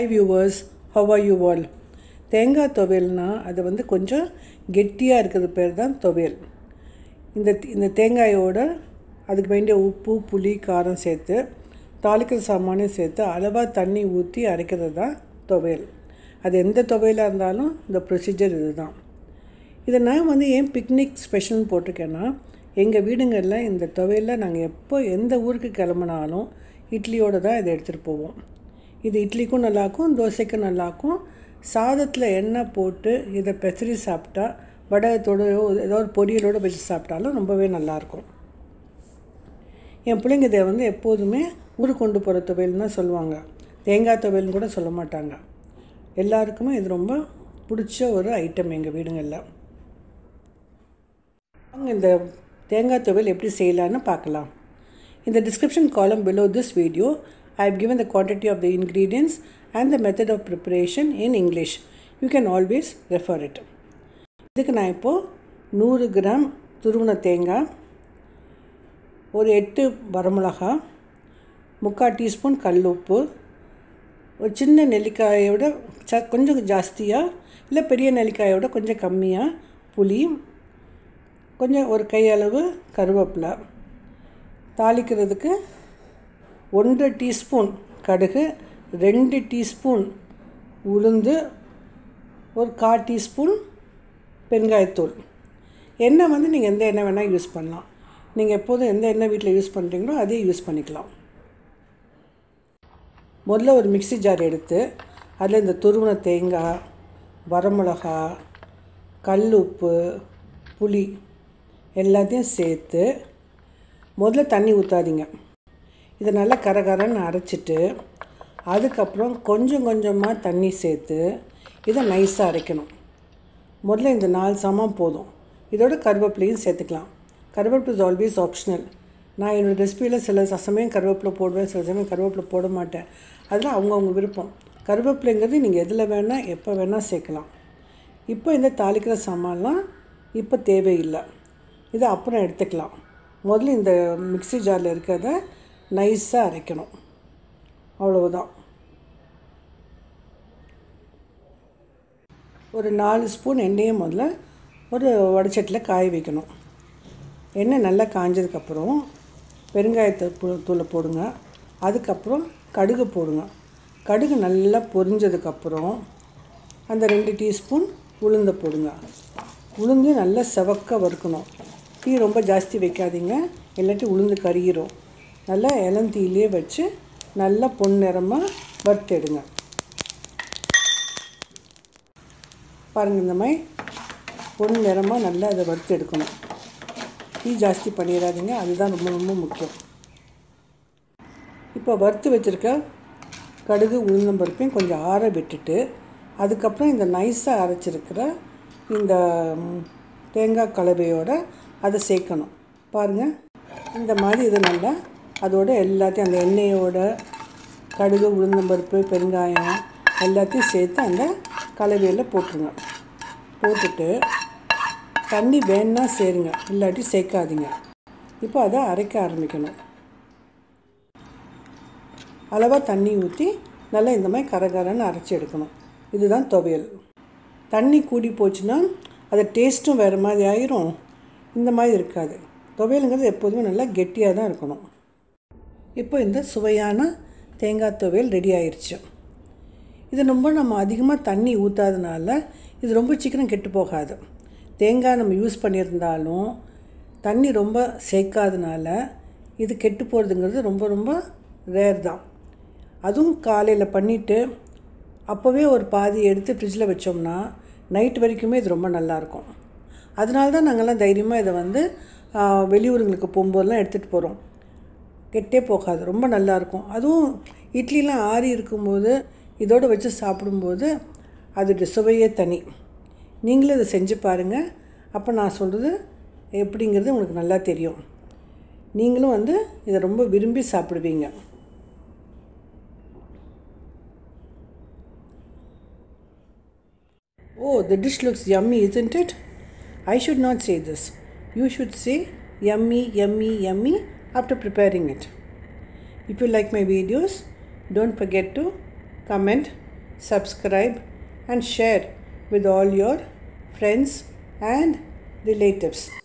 Hi viewers how are you all தேங்காய் துவையல்னா அது வந்து கொஞ்சம் கெட்டியாக இருக்கிறது பேர் தான் துவையல் இந்த இந்த தேங்காயோட அதுக்கு வேண்டிய உப்பு புளி காரம் சேர்த்து தாளிக்கிற சாமானையும் சேர்த்து அளவாக தண்ணி ஊற்றி அரைக்கிறது தான் துவையல் அது எந்த துவையலாக இருந்தாலும் இந்த ப்ரொசீஜர் இது தான் இதை நான் வந்து ஏன் பிக்னிக் ஸ்பெஷல்னு போட்டிருக்கேன்னா எங்கள் வீடுங்களில் இந்த துவையலில் நாங்கள் எப்போ எந்த ஊருக்கு கிளம்புனாலும் இட்லியோடு தான் இதை எடுத்துகிட்டு போவோம் இது இட்லிக்கும் நல்லாயிருக்கும் தோசைக்கும் நல்லாயிருக்கும் சாதத்தில் எண்ணெய் போட்டு இதை பெசரி சாப்பிட்டா வடகத்தோட ஏதோ ஒரு பொரியலோடு வச்சு சாப்பிட்டாலும் ரொம்பவே நல்லாயிருக்கும் என் பிள்ளைங்க இதை வந்து எப்போதுமே ஊருக்கு கொண்டு போகிற துவையல்னு தான் சொல்லுவாங்க தேங்காய் துவையல்னு கூட சொல்ல மாட்டாங்க எல்லாருக்குமே இது ரொம்ப பிடிச்ச ஒரு ஐட்டம் எங்கள் வீடுங்களில் வாங்க இந்த தேங்காய் துவையல் எப்படி செய்யலான்னு பார்க்கலாம் இந்த டிஸ்கிரிப்ஷன் காலம் below this video I have given the quantity of the ingredients and the method of preparation in English. You can always refer it. இதுக்கு நான் இப்போது நூறு கிராம் துருவன தேங்காய் ஒரு எட்டு வரமிளகா முக்கால் டீஸ்பூன் கல் உப்பு ஒரு சின்ன நெல்லிக்காயோட ச கொஞ்சம் ஜாஸ்தியாக இல்லை பெரிய நெல்லிக்காயோட கொஞ்சம் கம்மியாக புளி கொஞ்சம் ஒரு கையளவு கருவேப்பிலை தாளிக்கிறதுக்கு ஒன்றரை டீஸ்பூன் கடுகு ரெண்டு டீஸ்பூன் உளுந்து ஒரு கால் டீஸ்பூன் பெருங்காயத்தூள் எண்ணெய் வந்து நீங்கள் எந்த எண்ணெய் வேணால் யூஸ் பண்ணலாம் நீங்கள் எப்போதும் எந்த எண்ணெய் வீட்டில் யூஸ் பண்ணுறீங்களோ அதே யூஸ் பண்ணிக்கலாம் முதல்ல ஒரு மிக்ஸி ஜார் எடுத்து அதில் இந்த துருவன தேங்காய் வரமிளகா கல் உப்பு புளி எல்லாத்தையும் சேர்த்து முதல்ல தண்ணி ஊற்றாதீங்க இதை நல்லா கரகரன்னு அரைச்சிட்டு அதுக்கப்புறம் கொஞ்சம் கொஞ்சமாக தண்ணி சேர்த்து இதை நைஸாக அரைக்கணும் முதல்ல இந்த நாலு சாமான் போதும் இதோட கருவேப்பிலையும் சேர்த்துக்கலாம் கருவேப்பிலை இஸ் ஆல்வேஸ் ஆப்ஷனல் நான் என்னோடய ரெசிபியில் சில சமயம் கருவேப்பிலை போடுவேன் சில சமயம் கருவேப்பிலை போட மாட்டேன் அதெல்லாம் அவங்கவுங்க விருப்பம் கருவேப்பிலைங்கிறது நீங்கள் எதில் வேணால் எப்போ வேணால் சேர்க்கலாம் இப்போ இந்த தாளிக்கிற சாமான்லாம் இப்போ தேவையில்லை இதை அப்புறம் எடுத்துக்கலாம் முதல்ல இந்த மிக்ஸி ஜாரில் இருக்கிறத நைஸாக அரைக்கணும் அவ்வளவுதான் ஒரு நாலு ஸ்பூன் எண்ணெயை முதல்ல ஒரு வடச்சட்டியில் காய வைக்கணும் எண்ணெய் நல்லா காஞ்சதுக்கப்புறம் பெருங்காயத்தை தூளை போடுங்க அதுக்கப்புறம் கடுகு போடுங்க கடுகு நல்லா பொரிஞ்சதுக்கப்புறம் அந்த ரெண்டு டீஸ்பூன் உளுந்தை போடுங்க உளுந்து நல்லா செவக்க வறுக்கணும் தீ ரொம்ப ஜாஸ்தி வைக்காதீங்க இல்லாட்டி உளுந்து கருகிரும் நல்லா இளந்தீயிலே வச்சு நல்லா பொன்னிறமாக வறுத்தெடுங்க பாருங்கள் இந்த மாதிரி பொன் நிறமாக நல்லா அதை வறுத்து எடுக்கணும் தீ ஜாஸ்தி பண்ணிடாதீங்க அதுதான் ரொம்ப ரொம்ப முக்கியம் இப்போ வறுத்து வச்சுருக்க கடுகு உளுந்தம்பருப்பையும் கொஞ்சம் ஆற விட்டுட்டு அதுக்கப்புறம் இந்த நைஸாக அரைச்சிருக்கிற இந்த தேங்காய் கலவையோட அதை சேர்க்கணும் பாருங்கள் இந்த மாதிரி இது நல்லா அதோட எல்லாத்தையும் அந்த எண்ணெயோட கடுகு உளுந்தம்பருப்பு பெருங்காயம் எல்லாத்தையும் சேர்த்து அந்த கலவையில் போட்டுருங்க போட்டுட்டு தண்ணி வேணா சேருங்க இல்லாட்டி சேர்க்காதீங்க இப்போ அதை அரைக்க ஆரம்பிக்கணும் அளவாக தண்ணி ஊற்றி நல்லா இந்த மாதிரி கரகரன்னு அரைச்சி எடுக்கணும் இதுதான் துவையல் தண்ணி கூடி போச்சுன்னா அது டேஸ்ட்டும் வேறு மாதிரி ஆயிரும் இந்த மாதிரி இருக்காது துவையலுங்கிறது எப்போதுமே நல்லா கெட்டியாக தான் இருக்கணும் இப்போ இந்த சுவையான தேங்காய் துவையல் ரெடி ஆயிடுச்சு இது ரொம்ப நம்ம அதிகமாக தண்ணி ஊற்றாதனால இது ரொம்ப சீக்கிரம் கெட்டு போகாது தேங்காய் நம்ம யூஸ் பண்ணியிருந்தாலும் தண்ணி ரொம்ப சேர்க்காதனால இது கெட்டு போகிறதுங்கிறது ரொம்ப ரொம்ப ரேர் தான் அதுவும் காலையில் பண்ணிவிட்டு அப்போவே ஒரு பாதி எடுத்து ஃப்ரிட்ஜில் வச்சோம்னா நைட் வரைக்குமே இது ரொம்ப நல்லாயிருக்கும் அதனால தான் நாங்கள்லாம் தைரியமாக இதை வந்து வெளியூருங்களுக்கு போகும்போதெல்லாம் எடுத்துகிட்டு போகிறோம் கெட்டே போகாது ரொம்ப நல்லாயிருக்கும் அதுவும் இட்லிலாம் ஆறி இருக்கும்போது இதோடு வச்சு சாப்பிடும்போது அதோடைய சுவையே தனி நீங்களும் இதை செஞ்சு பாருங்கள் அப்போ நான் சொல்கிறது எப்படிங்கிறது உங்களுக்கு நல்லா தெரியும் நீங்களும் வந்து இதை ரொம்ப விரும்பி சாப்பிடுவீங்க Oh, the dish looks yummy, isn't it? I should not say this. You should say yummy, yummy, yummy after preparing it. If you like my videos, don't forget to comment, subscribe, and share with all your friends and relatives.